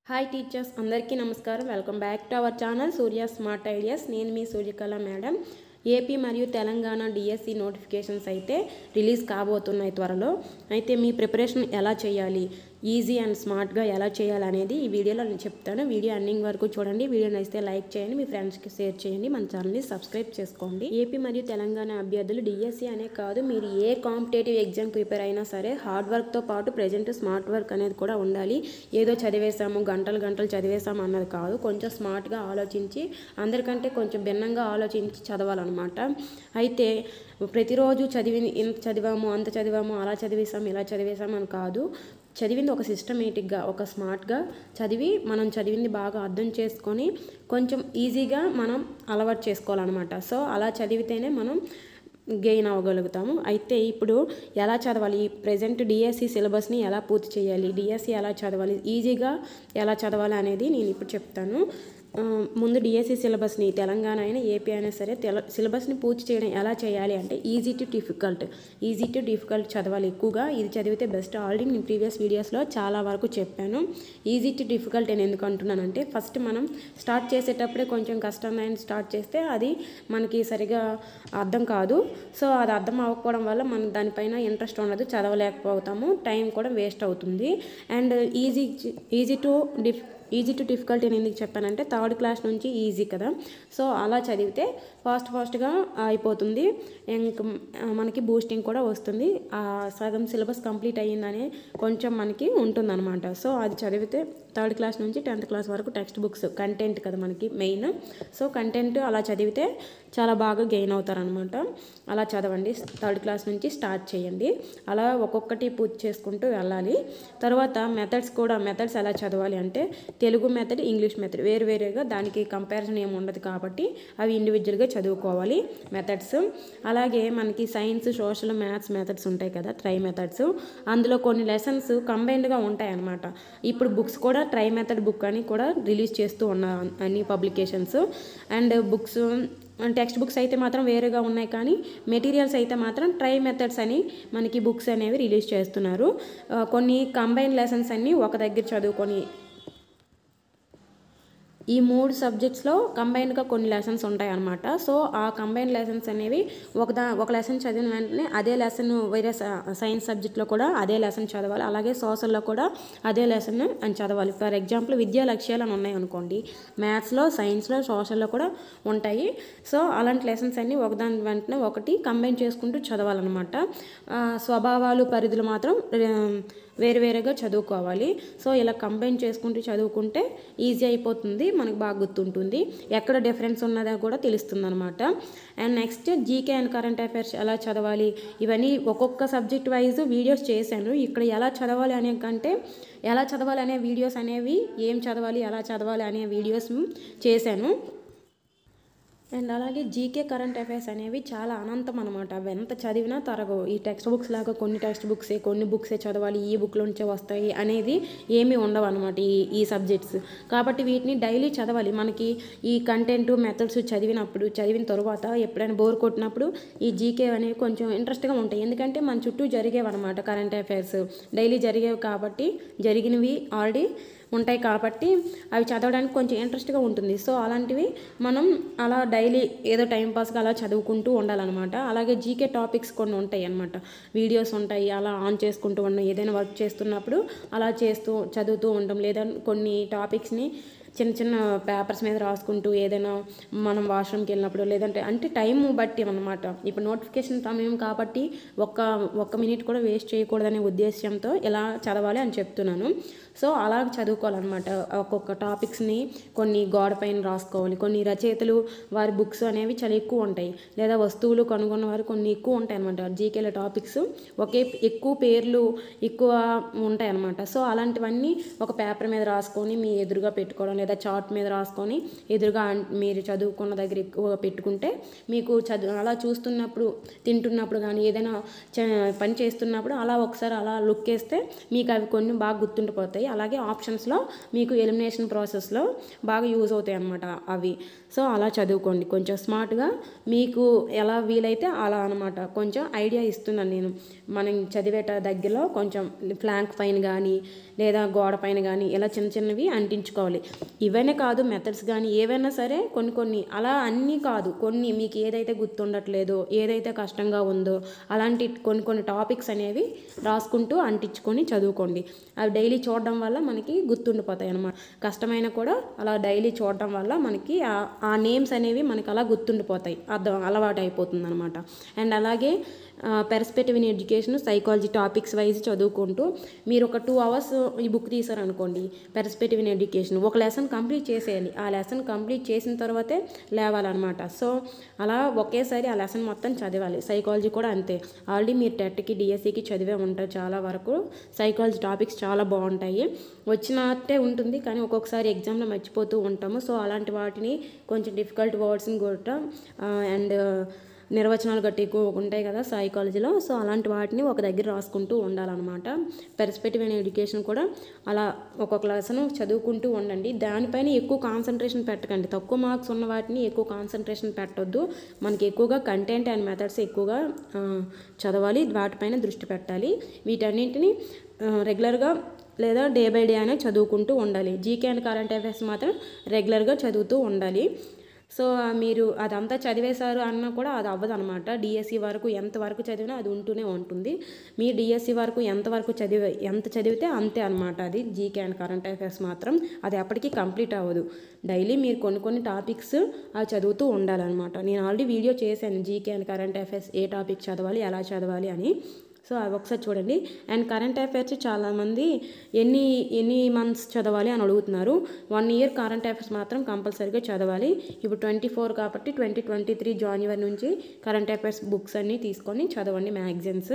hi teachers అందరికీ నమస్కారం welcome back to our channel Surya smart ideas నేను మీ సూర్యకళ మేడం ఏపీ మరియు తెలంగాణ డిఎస్సి నోటిఫికేషన్స్ అయితే రిలీజ్ కాబోతున్నాయి త్వరలో అయితే మీ ప్రిపరేషన్ ఎలా చేయాలి ఈజీ అండ్ స్మార్ట్గా ఎలా చేయాలి అనేది ఈ వీడియోలో నేను చెప్తాను వీడియో ఎండింగ్ వరకు చూడండి వీడియో నచ్చితే లైక్ చేయండి మీ ఫ్రెండ్స్కి షేర్ చేయండి మన ఛానల్ని సబ్స్క్రైబ్ చేసుకోండి ఏపీ మరియు తెలంగాణ అభ్యర్థులు డిఎస్సి అనే కాదు మీరు ఏ కాంపిటేటివ్ ఎగ్జామ్ ప్రిపేర్ అయినా సరే హార్డ్ వర్క్తో పాటు ప్రజెంట్ స్మార్ట్ వర్క్ అనేది కూడా ఉండాలి ఏదో చదివేసాము గంటలు గంటలు చదివేసాము అన్నది కాదు కొంచెం స్మార్ట్గా ఆలోచించి అందరికంటే కొంచెం భిన్నంగా ఆలోచించి చదవాలన్నమాట అయితే ప్రతిరోజు చదివి ఇంత చదివాము అంత చదివాము అలా చదివేసాము ఇలా చదివేసాము అని కాదు చదివింది ఒక సిస్టమేటిక్గా ఒక స్మార్ట్గా చదివి మనం చదివింది బాగా అర్థం చేసుకొని కొంచెం ఈజీగా మనం అలవాటు చేసుకోవాలన్నమాట సో అలా చదివితేనే మనం గెయిన్ అవ్వగలుగుతాము అయితే ఇప్పుడు ఎలా చదవాలి ఈ ప్రజెంట్ డిఎస్సి సిలబస్ని ఎలా పూర్తి చేయాలి డిఎస్సి ఎలా చదవాలి ఈజీగా ఎలా చదవాలి అనేది నేను ఇప్పుడు చెప్తాను ఆ, ముందు డిఎస్సి సిలబస్ని తెలంగాణ అయినా ఏపీ అయినా సరే తెల సిలబస్ని పూర్తి చేయడం ఎలా చేయాలి అంటే easy to difficult easy to difficult చదవాలి ఎక్కువగా ఇది చదివితే బెస్ట్ ఆల్రెడీ నేను ప్రీవియస్ వీడియోస్లో చాలా వరకు చెప్పాను ఈజీ టు డిఫికల్ట్ నేను ఎందుకు అంటున్నానంటే ఫస్ట్ మనం స్టార్ట్ చేసేటప్పుడే కొంచెం కష్టంగా స్టార్ట్ చేస్తే అది మనకి సరిగా అర్థం కాదు సో అది అర్థం అవ్వకపోవడం వల్ల మనం దానిపైన ఇంట్రెస్ట్ ఉండదు చదవలేకపోతాము టైం కూడా వేస్ట్ అవుతుంది and easy easy to diff easy to difficult అని ఎందుకు చెప్పానంటే థర్డ్ క్లాస్ నుంచి ఈజీ కదా సో అలా చదివితే ఫాస్ట్ ఫాస్ట్గా అయిపోతుంది ఇంక మనకి బూస్టింగ్ కూడా వస్తుంది ఆ సగం సిలబస్ కంప్లీట్ అయ్యిందని కొంచెం మనకి ఉంటుందన్నమాట సో అది చదివితే థర్డ్ క్లాస్ నుంచి టెన్త్ క్లాస్ వరకు టెక్స్ట్ బుక్స్ కంటెంట్ కదా మనకి మెయిన్ సో కంటెంట్ అలా చదివితే చాలా బాగా గెయిన్ అవుతారనమాట అలా చదవండి థర్డ్ క్లాస్ నుంచి స్టార్ట్ చేయండి అలా ఒక్కొక్కటి పూర్తి చేసుకుంటూ వెళ్ళాలి తర్వాత మెథడ్స్ కూడా మెథడ్స్ ఎలా చదవాలి అంటే తెలుగు మెథడ్ ఇంగ్లీష్ మెథడ్ వేరు వేరుగా దానికి కంపారిజన్ ఏమి ఉండదు కాబట్టి అవి ఇండివిజువల్గా చదువుకోవాలి మెథడ్స్ అలాగే మనకి సైన్స్ సోషల్ మ్యాథ్స్ మెథడ్స్ ఉంటాయి కదా ట్రై మెథడ్స్ అందులో కొన్ని లెసన్స్ కంబైన్డ్గా ఉంటాయి అన్నమాట ఇప్పుడు బుక్స్ కూడా ట్రై మెథడ్ బుక్ అని కూడా రిలీజ్ చేస్తూ ఉన్నారు అన్ని publications and books text books అయితే మాత్రం వేరుగా ఉన్నాయి కానీ మెటీరియల్స్ అయితే మాత్రం ట్రై మెథడ్స్ అని మనకి బుక్స్ అనేవి రిలీజ్ చేస్తున్నారు ఆ, కొన్ని కంబైన్ లెసన్స్ అన్నీ ఒక దగ్గర చదువుకొని ఈ మూడు సబ్జెక్ట్స్లో కంబైన్డ్గా కొన్ని లెసన్స్ ఉంటాయి అన్నమాట సో ఆ కంబైన్ లెసన్స్ అనేవి ఒక దా ఒక లెసన్ చదివిన వెంటనే అదే లెసన్ వేరే సైన్స్ సబ్జెక్ట్లో కూడా అదే లెసన్ చదవాలి అలాగే సోషల్లో కూడా అదే లెసన్ అని చదవాలి ఫర్ ఎగ్జాంపుల్ విద్యా లక్ష్యాలు అని ఉన్నాయి అనుకోండి మ్యాథ్స్లో సైన్స్లో సోషల్లో కూడా ఉంటాయి సో అలాంటి లెసన్స్ అన్నీ ఒకదాని వెంటనే ఒకటి కంబైన్ చేసుకుంటూ చదవాలన్నమాట ఆ, స్వభావాలు పరిధులు మాత్రం ఆ, వేరువేరుగా చదువుకోవాలి సో ఇలా కంబైన్ చేసుకుంటూ చదువుకుంటే ఈజీ అయిపోతుంది మనకు బాగా గుర్తుంటుంది ఎక్కడ డిఫరెన్స్ ఉన్నదో కూడా తెలుస్తుంది అనమాట and next GK and current affairs ఎలా చదవాలి ఇవన్నీ ఒక్కొక్క సబ్జెక్ట్ వైజ్ వీడియోస్ చేశాను ఇక్కడ ఎలా చదవాలి అనే కంటే ఎలా చదవాలి అనే వీడియోస్ అనేవి ఏం చదవాలి ఎలా చదవాలి అనే వీడియోస్ చేశాను అండ్ అలాగే జీకే కరెంట్ అఫైర్స్ అనేవి చాలా అనంతం అనమాట అవి ఎంత చదివినా తరగవు ఈ టెక్స్ట్ బుక్స్ లాగా కొన్ని టెక్స్ట్ బుక్సే కొన్ని బుక్సే చదవాలి ఈ బుక్లో నుంచే వస్తాయి అనేది ఏమీ ఉండవు అనమాట ఈ ఈ సబ్జెక్ట్స్ కాబట్టి వీటిని డైలీ చదవాలి మనకి ఈ కంటెంట్ మెథడ్స్ చదివినప్పుడు చదివిన తర్వాత ఎప్పుడైనా బోర్ కొట్టినప్పుడు ఈ జీకే అనేవి కొంచెం ఇంట్రెస్ట్గా ఉంటాయి ఎందుకంటే మన చుట్టూ జరిగేవి అనమాట కరెంట్ అఫైర్స్ డైలీ జరిగేవి కాబట్టి జరిగినవి ఆల్రెడీ ఉంటాయి కాబట్టి అవి చదవడానికి కొంచెం ఇంట్రెస్ట్గా ఉంటుంది సో అలాంటివి మనం అలా డైలీ ఏదో టైంపాస్గా అలా చదువుకుంటూ ఉండాలన్నమాట అలాగే జీకే టాపిక్స్ కొన్ని ఉంటాయి అన్నమాట వీడియోస్ ఉంటాయి అలా ఆన్ చేసుకుంటూ ఉండడం ఏదైనా వర్క్ చేస్తున్నప్పుడు అలా చేస్తూ చదువుతూ ఉండడం లేదా కొన్ని టాపిక్స్ని చిన్న చిన్న పేపర్స్ మీద రాసుకుంటూ ఏదైనా మనం వాష్రూమ్కి వెళ్ళినప్పుడు లేదంటే అంటే టైం బట్టి అనమాట ఇప్పుడు నోటిఫికేషన్ సమయం కాబట్టి ఒక్క ఒక్క మినిట్ కూడా వేస్ట్ చేయకూడదనే ఉద్దేశంతో ఇలా చదవాలి అని చెప్తున్నాను సో అలా చదువుకోవాలన్నమాట ఒక్కొక్క టాపిక్స్ని కొన్ని గోడ పైన రాసుకోవాలి కొన్ని రచయితలు వారి బుక్స్ అనేవి చాలా ఎక్కువ ఉంటాయి లేదా వస్తువులు కనుగొన్న వారు కొన్ని ఎక్కువ ఉంటాయి అనమాట జీకేల టాపిక్స్ ఒకే ఎక్కువ పేర్లు ఎక్కువ ఉంటాయి అనమాట సో అలాంటివన్నీ ఒక పేపర్ మీద రాసుకొని మీ ఎదురుగా పెట్టుకోవడం లేదా చార్ట్ మీద రాసుకొని ఎదురుగా అన్- మీరు చదువుకున్న దగ్గర ఎక్కువ పెట్టుకుంటే మీకు చదువు అలా చూస్తున్నప్పుడు తింటున్నప్పుడు కానీ ఏదైనా చ- పని చేస్తున్నప్పుడు అలా ఒకసారి అలా లుక్ వేస్తే మీకు అవి కొన్ని బాగా గుర్తుండిపోతాయి అలాగే ఆప్షన్స్లో మీకు ఎలిమినేషన్ ప్రాసెస్లో బాగా యూజ్ అవుతాయి అన్నమాట అవి సో అలా చదువుకోండి కొంచెం స్మార్ట్గా మీకు ఎలా వీలైతే అలా అనమాట కొంచెం ఐడియా ఇస్తున్నాను నేను మనం చదివేట దగ్గరలో కొంచెం ఫ్లాంక్ పైన కానీ లేదా గోడ పైన కానీ ఇలా చిన్న చిన్నవి అంటించుకోవాలి ఇవన్నీ కాదు మెథడ్స్ కానీ ఏవైనా సరే కొన్ని కొన్ని అలా అన్నీ కాదు కొన్ని మీకు ఏదైతే గుర్తుండట్లేదో ఏదైతే కష్టంగా ఉందో అలాంటి కొన్ని కొన్ని టాపిక్స్ అనేవి రాసుకుంటూ అంటించుకొని చదువుకోండి అవి డైలీ చూడడం వల్ల మనకి గుర్తుండిపోతాయి అన్నమాట కష్టమైన కూడా అలా డైలీ చూడడం వల్ల మనకి ఆ- ఆ నేమ్స్ అనేవి మనకి అలా గుర్తుండిపోతాయి అర్థం అలవాటు అయిపోతుంది అనమాట అండ్ అలాగే perspective in education psychology topics wise చదువుకుంటూ మీరు ఒక టూ అవర్స్ ఈ బుక్ తీసారనుకోండి పెర్స్పెక్టివ్ ఇన్ ఎడ్యుకేషన్ ఒక లెసన్ కంప్లీట్ చేసేయాలి ఆ లెసన్ కంప్లీట్ చేసిన తర్వాతే లేవాలన్నమాట సో అలా ఒకేసారి ఆ లెసన్ మొత్తం చదవాలి సైకాలజీ కూడా అంతే ఆల్రెడీ మీరు టెట్కి డిఎస్సికి చదివే ఉంటారు చాలా వరకు సైకాలజీ టాపిక్స్ చాలా బాగుంటాయి వచ్చినట్టే ఉంటుంది కానీ ఒక్కొక్కసారి ఎగ్జామ్లో మర్చిపోతూ ఉంటాము సో అలాంటి వాటిని కొంచెం డిఫికల్ట్ వర్డ్స్ని కూడా అండ్ నిర్వచనాలు గట్టి ఎక్కువ ఉంటాయి కదా సైకాలజీలో సో అలాంటి వాటిని ఒక దగ్గర రాసుకుంటూ ఉండాలన్నమాట పెర్స్పెక్టివ్ అయిన ఎడ్యుకేషన్ కూడా అలా ఒక్కొక్క లెసన్ చదువుకుంటూ ఉండండి దానిపైన ఎక్కువ కాన్సన్ట్రేషన్ పెట్టకండి తక్కువ మార్క్స్ ఉన్న వాటిని ఎక్కువ కాన్సన్ట్రేషన్ పెట్టొద్దు మనకి ఎక్కువగా కంటెంట్ అండ్ మెథడ్స్ ఎక్కువగా ఆ, చదవాలి వాటిపైన దృష్టి పెట్టాలి వీటన్నింటిని రెగ్యులర్గా లేదా డే బై డే అనే చదువుకుంటూ ఉండాలి జీకే అండ్ కరెంట్ అఫైర్స్ మాత్రం రెగ్యులర్గా చదువుతూ ఉండాలి సో ఆ, మీరు అదంతా చదివేశారు అన్నా కూడా అది అవ్వదు అనమాట డిఎస్సి వరకు ఎంత వరకు చదివినా అది ఉంటూనే ఉంటుంది మీ డిఎస్సి వరకు ఎంత వరకు చదివే ఎంత చదివితే అంతే అనమాట అది జీకే అండ్ కరెంట్ అఫైర్స్ మాత్రం అది ఎప్పటికీ కంప్లీట్ అవ్వదు డైలీ మీరు కొన్ని కొన్ని టాపిక్స్ అవి చదువుతూ ఉండాలన్నమాట నేను ఆల్రెడీ వీడియో చేశాను జీకే అండ్ కరెంట్ అఫైర్స్ ఏ టాపిక్ చదవాలి ఎలా చదవాలి అని సో అవి ఒకసారి చూడండి అండ్ కరెంట్ అఫైర్స్ చాలామంది ఎన్ని ఎన్ని మంత్స్ చదవాలి అని అడుగుతున్నారు వన్ ఇయర్ కరెంట్ అఫైర్స్ మాత్రం కంపల్సరీగా చదవాలి ఇప్పుడు ట్వంటీ ఫోర్ కాబట్టి ట్వంటీ ట్వంటీ త్రీ జాన్యువరి నుంచి కరెంట్ అఫైర్స్ బుక్స్ అన్నీ తీసుకొని చదవండి మ్యాగజైన్స్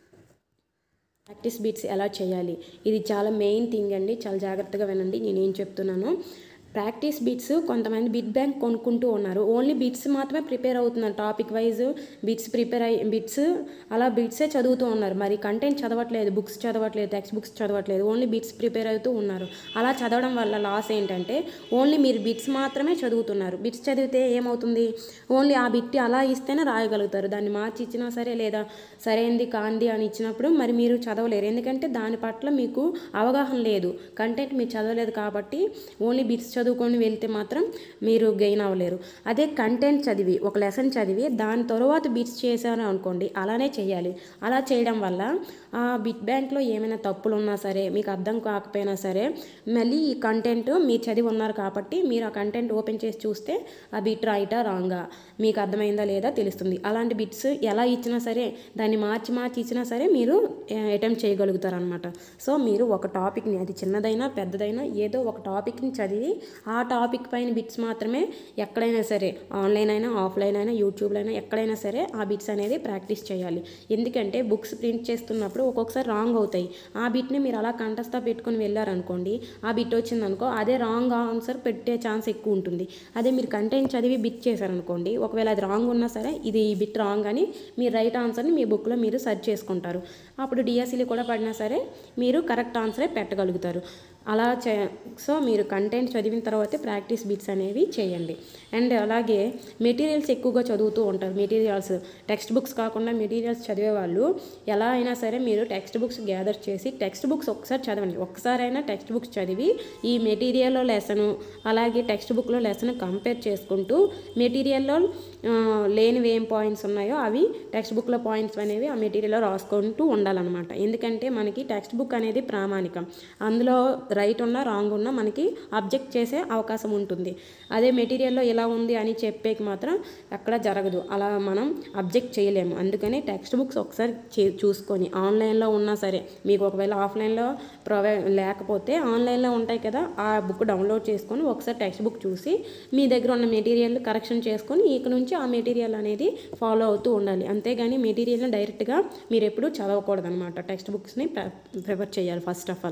ప్రాక్టీస్ బీట్స్ ఎలా చేయాలి ఇది చాలా మెయిన్ థింగ్ అండి చాలా జాగ్రత్తగా వినండి నేను ఏం చెప్తున్నాను ప్రాక్టీస్ బిట్స్ కొంతమంది బిట్ బ్యాంక్ కొనుక్కుంటూ ఉన్నారు ఓన్లీ బిట్స్ మాత్రమే ప్రిపేర్ అవుతున్నారు టాపిక్ వైజ్ బిట్స్ ప్రిపేర్ అయ్యి బిట్స్ అలా బిట్సే చదువుతూ ఉన్నారు మరి కంటెంట్ చదవట్లేదు బుక్స్ చదవట్లేదు టెక్స్ట్ బుక్స్ చదవట్లేదు ఓన్లీ బిట్స్ ప్రిపేర్ అవుతూ ఉన్నారు అలా చదవడం వల్ల లాస్ ఏంటంటే ఓన్లీ మీరు బిట్స్ మాత్రమే చదువుతున్నారు బిట్స్ చదివితే ఏమవుతుంది ఓన్లీ ఆ బిట్ అలా ఇస్తేనే రాయగలుగుతారు దాన్ని మార్చి ఇచ్చినా సరే లేదా సరైంది కాంది అని ఇచ్చినప్పుడు మరి మీరు చదవలేరు ఎందుకంటే దాని పట్ల మీకు అవగాహన లేదు కంటెంట్ మీరు చదవలేదు కాబట్టి ఓన్లీ బిట్స్ చదువుకొని వెళ్తే మాత్రం మీరు గెయిన్ అవ్వలేరు అదే కంటెంట్ చదివి ఒక లెసన్ చదివి దాని తర్వాత బిట్స్ చేశారు అనుకోండి అలానే చేయాలి అలా చేయడం వల్ల ఆ బిట్ బ్యాంక్లో ఏమైనా తప్పులు ఉన్నా సరే మీకు అర్థం కాకపోయినా సరే మళ్ళీ ఈ కంటెంట్ మీరు చదివి ఉన్నారు కాబట్టి మీరు ఆ కంటెంట్ ఓపెన్ చేసి చూస్తే ఆ బిట్ రైటా రాంగా మీకు అర్థమైందా లేదా తెలుస్తుంది అలాంటి బిట్స్ ఎలా ఇచ్చినా సరే దాన్ని మార్చి మార్చి ఇచ్చినా సరే మీరు అటెంప్ట్ చేయగలుగుతారు అనమాట సో మీరు ఒక టాపిక్ని అది చిన్నదైనా పెద్దదైనా ఏదో ఒక టాపిక్ని చదివి ఆ టాపిక్ పైన బిట్స్ మాత్రమే ఎక్కడైనా సరే ఆన్లైన్ అయినా ఆఫ్లైన్ అయినా యూట్యూబ్లో అయినా ఎక్కడైనా సరే ఆ బిట్స్ అనేది ప్రాక్టీస్ చేయాలి ఎందుకంటే బుక్స్ ప్రింట్ చేస్తున్నప్పుడు ఒక్కొక్కసారి రాంగ్ అవుతాయి ఆ బిట్ని మీరు అలా కంటస్తా పెట్టుకొని వెళ్ళారనుకోండి ఆ బిట్ వచ్చిందనుకో అదే రాంగ్ ఆన్సర్ పెట్టే ఛాన్స్ ఎక్కువ ఉంటుంది అదే మీరు కంటెంట్ చదివి బిట్ చేశారనుకోండి ఒకవేళ అది రాంగ్ ఉన్నా సరే ఇది ఈ బిట్ రాంగ్ అని మీ రైట్ ఆన్సర్ని మీ బుక్లో మీరు సెర్చ్ చేసుకుంటారు అప్పుడు డిఎస్సీలు కూడా పడినా సరే మీరు కరెక్ట్ ఆన్సరే పెట్టగలుగుతారు అలా చే సో మీరు కంటెంట్ చదివిన తర్వాతే ప్రాక్టీస్ బిట్స్ అనేవి చేయండి అండ్ అలాగే మెటీరియల్స్ ఎక్కువగా చదువుతూ ఉంటారు మెటీరియల్స్ టెక్స్ట్ బుక్స్ కాకుండా మెటీరియల్స్ చదివే వాళ్ళు ఎలా అయినా సరే మీరు టెక్స్ట్ బుక్స్ గ్యాదర్ చేసి టెక్స్ట్ బుక్స్ ఒకసారి చదవండి ఒక్కసారైనా టెక్స్ట్ బుక్స్ చదివి ఈ మెటీరియల్లో లెసను అలాగే టెక్స్ట్ బుక్లో లెసన్ కంపేర్ చేసుకుంటూ మెటీరియల్లో ఆ, లేనివి ఏం పాయింట్స్ ఉన్నాయో అవి టెక్స్ట్ బుక్లో పాయింట్స్ అనేవి ఆ మెటీరియల్లో రాసుకుంటూ ఉండాలన్నమాట ఎందుకంటే మనకి టెక్స్ట్ బుక్ అనేది ప్రామాణికం అందులో రైట్ ఉన్నా రాంగ్ ఉన్నా మనకి అబ్జెక్ట్ చేసే అవకాశం ఉంటుంది అదే మెటీరియల్లో ఎలా ఉంది అని చెప్పేకి మాత్రం ఎక్కడ జరగదు అలా మనం అబ్జెక్ట్ చేయలేము అందుకని టెక్స్ట్ బుక్స్ ఒకసారి చే- చూసుకొని ఆన్లైన్లో ఉన్నా సరే మీకు ఒకవేళ ఆఫ్లైన్లో ప్రొవై లేకపోతే ఆన్లైన్లో ఉంటాయి కదా ఆ బుక్ డౌన్లోడ్ చేసుకొని ఒకసారి టెక్స్ట్ బుక్ చూసి మీ దగ్గర ఉన్న మెటీరియల్ కరెక్షన్ చేసుకొని ఇక నుంచి ఆ మెటీరియల్ అనేది ఫాలో అవుతూ ఉండాలి అంతేగాని మెటీరియల్ని డైరెక్ట్గా మీరు ఎప్పుడూ చదవకూడదు అనమాట టెక్స్ట్ బుక్స్ని ప్రిఫర్ చేయాలి ఫస్ట్ ఆఫ్ ఆల్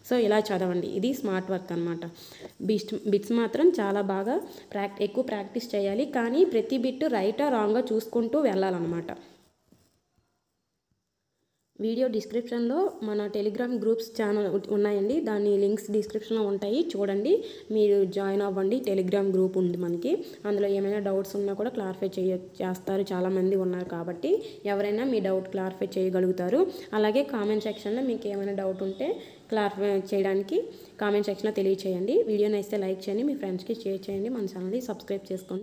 సో ఇలా చదవండి ఇది స్మార్ట్ వర్క్ అనమాట బిట్స్ బిట్స్ మాత్రం చాలా బాగా ప్రాక్ ఎక్కువ ప్రాక్టీస్ చేయాలి కానీ ప్రతి బిట్ రైటా రాంగ్గా చూసుకుంటూ వెళ్ళాలన్నమాట వీడియో డిస్క్రిప్షన్లో మన టెలిగ్రామ్ గ్రూప్స్ ఛానల్ ఉన్నాయండి దాని లింక్స్ డిస్క్రిప్షన్లో ఉంటాయి చూడండి మీరు జాయిన్ అవ్వండి టెలిగ్రామ్ గ్రూప్ ఉంది మనకి అందులో ఏమైనా డౌట్స్ ఉన్నా కూడా క్లారిఫై చేయ చేస్తారు చాలామంది ఉన్నారు కాబట్టి ఎవరైనా మీ డౌట్ క్లారిఫై చేయగలుగుతారు అలాగే కామెంట్ సెక్షన్లో మీకు ఏమైనా డౌట్ ఉంటే క్లారిఫై చేయడానికి కామెంట్ సెక్షన్లో తెలియచేయండి వీడియోని అయితే లైక్ చేయండి మీ ఫ్రెండ్స్కి షేర్ చేయండి మన ఛానల్ని సబ్స్క్రైబ్ చేసుకోండి